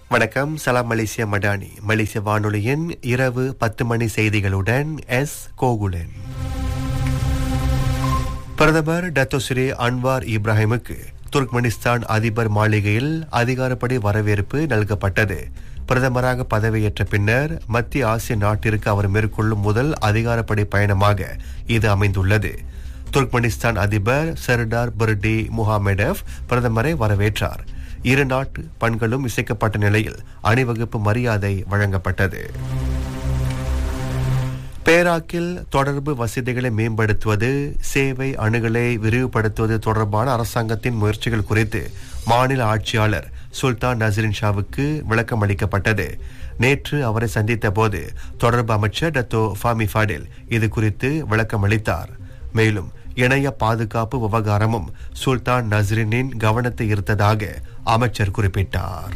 வணக்கம் சலாம் மலேசியா மடானி மலேசிய வானொலியின் இரவு பத்து மணி செய்திகளுடன் எஸ் கோகுலன் பிரதமர் டத்தோஸ்ரீ அன்வார் இப்ராஹிமுக்கு துர்க்மெனிஸ்தான் அதிபர் மாளிகையில் அதிகாரப்படி வரவேற்பு நல்கப்பட்டது பிரதமராக பதவியேற்ற பின்னர் மத்திய ஆசிய நாட்டிற்கு அவர் மேற்கொள்ளும் முதல் அதிகாரப்படி பயணமாக இது அமைந்துள்ளது துர்க்மெனிஸ்தான் அதிபர் சர்டார் பர்டி முகாமெடவ் பிரதமரை வரவேற்றார் இரு நாட்டு பண்களும் இசைக்கப்பட்ட நிலையில் அணிவகுப்பு மரியாதை வழங்கப்பட்டது பேராக்கில் தொடர்பு வசதிகளை மேம்படுத்துவது சேவை அணுகலை விரிவுபடுத்துவது தொடர்பான அரசாங்கத்தின் முயற்சிகள் குறித்து மாநில ஆட்சியாளர் சுல்தான் நசரின் ஷாவுக்கு விளக்கம் அளிக்கப்பட்டது நேற்று அவரை சந்தித்த போது தொடர்பு அமைச்சர் டத்தோ ஃபாமி ஃபாடில் இது குறித்து விளக்கம் அளித்தார் மேலும் இணைய பாதுகாப்பு விவகாரமும் சுல்தான் நஸ்ரினின் கவனத்தை ஈர்த்ததாக அமைச்சர் குறிப்பிட்டார்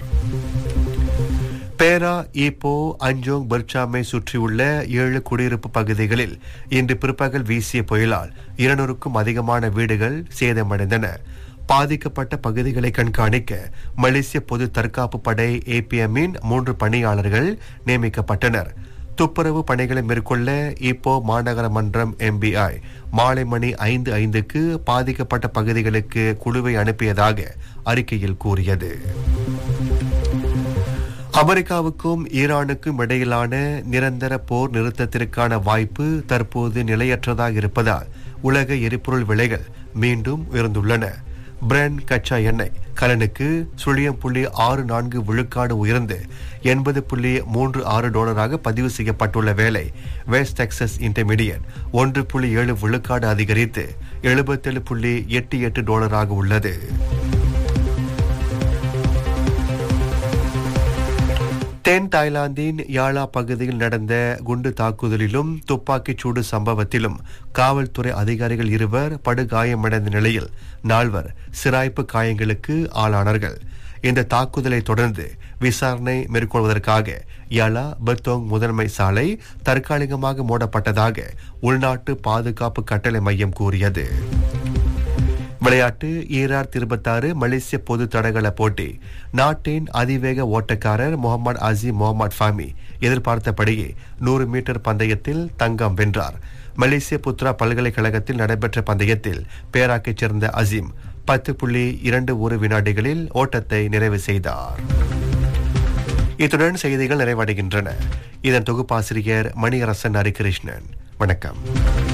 பேரா ஈப்போ அஞ்சோங் பர்ச்சாமை சுற்றியுள்ள ஏழு குடியிருப்பு பகுதிகளில் இன்று பிற்பகல் வீசிய புயலால் இருநூறுக்கும் அதிகமான வீடுகள் சேதமடைந்தன பாதிக்கப்பட்ட பகுதிகளை கண்காணிக்க மலேசிய பொது தற்காப்பு படை ஏபிஎம்மின் மூன்று பணியாளர்கள் நியமிக்கப்பட்டனர் துப்புரவு பணிகளை மேற்கொள்ள இப்போ மாநகர மன்றம் எம்பிஐ மாலை மணி ஐந்து ஐந்துக்கு பாதிக்கப்பட்ட பகுதிகளுக்கு குழுவை அனுப்பியதாக அறிக்கையில் கூறியது அமெரிக்காவுக்கும் ஈரானுக்கும் இடையிலான நிரந்தர போர் நிறுத்தத்திற்கான வாய்ப்பு தற்போது நிலையற்றதாக இருப்பதால் உலக எரிபொருள் விலைகள் மீண்டும் உயர்ந்துள்ளன பிரெண்ட் கச்சா எண்ணெய் கலனுக்கு சுழியம் புள்ளி ஆறு நான்கு விழுக்காடு உயர்ந்து எண்பது புள்ளி மூன்று ஆறு டாலராக பதிவு செய்யப்பட்டுள்ள வேலை வெஸ்ட் டெக்சஸ் இன்டர்மீடியட் ஒன்று புள்ளி ஏழு விழுக்காடு அதிகரித்து எழுபத்தேழு புள்ளி எட்டு எட்டு டாலராக உள்ளது தென் தாய்லாந்தின் யாழா பகுதியில் நடந்த குண்டு தாக்குதலிலும் துப்பாக்கிச் சூடு சம்பவத்திலும் காவல்துறை அதிகாரிகள் இருவர் படுகாயமடைந்த நிலையில் நால்வர் சிராய்ப்பு காயங்களுக்கு ஆளானார்கள் இந்த தாக்குதலை தொடர்ந்து விசாரணை மேற்கொள்வதற்காக யாலா பத்தோங் முதன்மை சாலை தற்காலிகமாக மூடப்பட்டதாக உள்நாட்டு பாதுகாப்பு கட்டளை மையம் கூறியது விளையாட்டு ஈரார் இருபத்தாறு மலேசிய பொது தடகள போட்டி நாட்டின் அதிவேக ஓட்டக்காரர் முகமது அசீம் முகமது ஃபாமி எதிர்பார்த்தபடியே நூறு மீட்டர் பந்தயத்தில் தங்கம் வென்றார் மலேசிய புத்ரா பல்கலைக்கழகத்தில் நடைபெற்ற பந்தயத்தில் பேராக்கைச் சேர்ந்த அசீம் பத்து புள்ளி இரண்டு ஒரு வினாடிகளில் ஓட்டத்தை நிறைவு செய்தார் இத்துடன் செய்திகள் நிறைவடைகின்றன இதன் தொகுப்பாசிரியர் மணியரசன் ஹரிகிருஷ்ணன் வணக்கம்